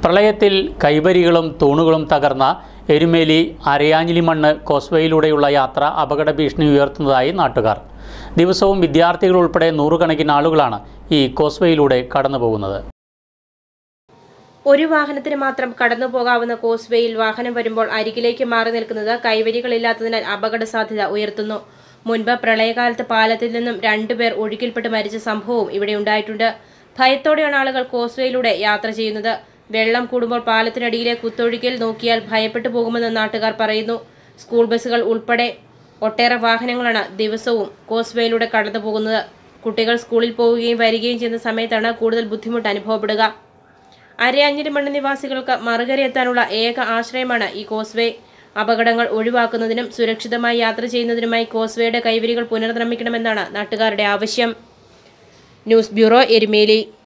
പ്രളയത്തിൽ കൈവരികളും തൂണുകളും തകർന്ന എരുമേലി അരയാഞ്ഞിലി മണ്ണ് കോസ്വേയിലൂടെയുള്ള യാത്ര അപകട ഭീഷണി ഉയർത്തുന്നതായി നാട്ടുകാർ ദിവസവും വിദ്യാർത്ഥികൾ ഉൾപ്പെടെ നൂറുകണക്കിന് ആളുകളാണ് ഈ കോസ്വേയിലൂടെ കടന്നുപോകുന്നത് ഒരു വാഹനത്തിന് മാത്രം കടന്നു പോകാവുന്ന കോസ്വേയിൽ വാഹനം വരുമ്പോൾ അരികിലേക്ക് മാറി നിൽക്കുന്നത് കൈവരികളില്ലാത്തതിനാൽ അപകട സാധ്യത ഉയർത്തുന്നു മുൻപ് പ്രളയകാലത്ത് പാലത്തിൽ നിന്നും രണ്ടുപേർ ഒഴുക്കിൽപ്പെട്ട് മരിച്ച സംഭവവും ഇവിടെ ഉണ്ടായിട്ടുണ്ട് ഭയത്തോടെയാണ് ആളുകൾ കോസ്വേയിലൂടെ യാത്ര ചെയ്യുന്നത് വെള്ളം കൂടുമ്പോൾ പാലത്തിനടിയിലെ കുത്തൊഴുക്കിൽ നോക്കിയാൽ ഭയപ്പെട്ടു പോകുമെന്ന് നാട്ടുകാർ പറയുന്നു സ്കൂൾ ബസ്സുകൾ ഉൾപ്പെടെ ഒട്ടേറെ വാഹനങ്ങളാണ് ദിവസവും കോസ്വേയിലൂടെ കടന്നു പോകുന്നത് കുട്ടികൾ സ്കൂളിൽ പോവുകയും വരികയും ചെയ്യുന്ന സമയത്താണ് കൂടുതൽ ബുദ്ധിമുട്ട് അനുഭവപ്പെടുക അരയഞ്ഞിരി മണ്ണ് നിവാസികൾക്ക് മറുകരയെത്താനുള്ള ഏക ആശ്രയമാണ് ഈ കോസ്വേ അപകടങ്ങൾ ഒഴിവാക്കുന്നതിനും സുരക്ഷിതമായി യാത്ര ചെയ്യുന്നതിനുമായി കോസ്വേയുടെ കൈവരികൾ പുനർനിർമ്മിക്കണമെന്നാണ് നാട്ടുകാരുടെ ആവശ്യം ന്യൂസ് ബ്യൂറോ എരുമേലി